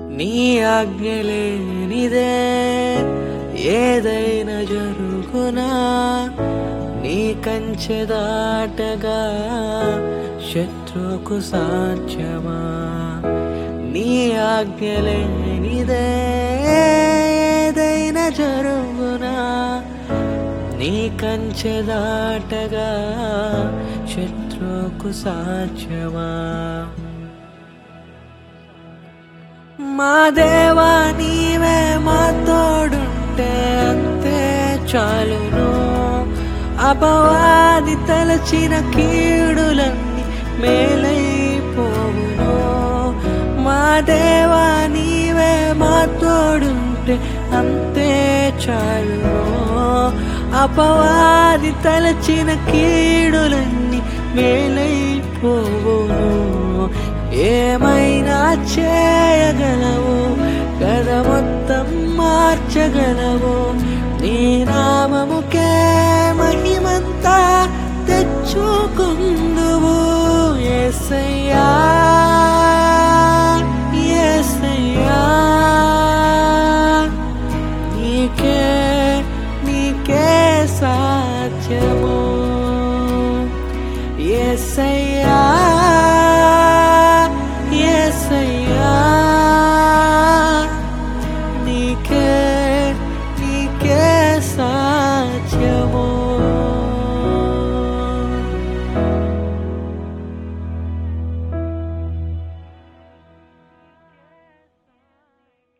నీ ఆజ్ఞలేనిదే ఏదైనా జరుగునా నీ కంచె దాటగా శత్రుకు సాధ్యమా నీ ఆజ్ఞలేనిదే ఏదైనా జరుగునా నీ కంచె దాటగా శత్రుకు సాధ్యమా మా దేవా నీవే మా తోడుంటే అంతే చాలును అపవాది తలచిన కీడులన్నీ మేలైపోవును మా దేవా నీవే మా తోడుంటే అంతే చాలును అపవాది తలచిన కీడులన్నీ మేలైపోవును ఏమైనా చేయగలవు కథ మొత్తం మార్చగలవు నీ నామముకే మహిమంతా తెచ్చుకుందువు ఎసయ్యా ఎసయ్యా నీకే నీకే సాధ్యము ఎసయ్యా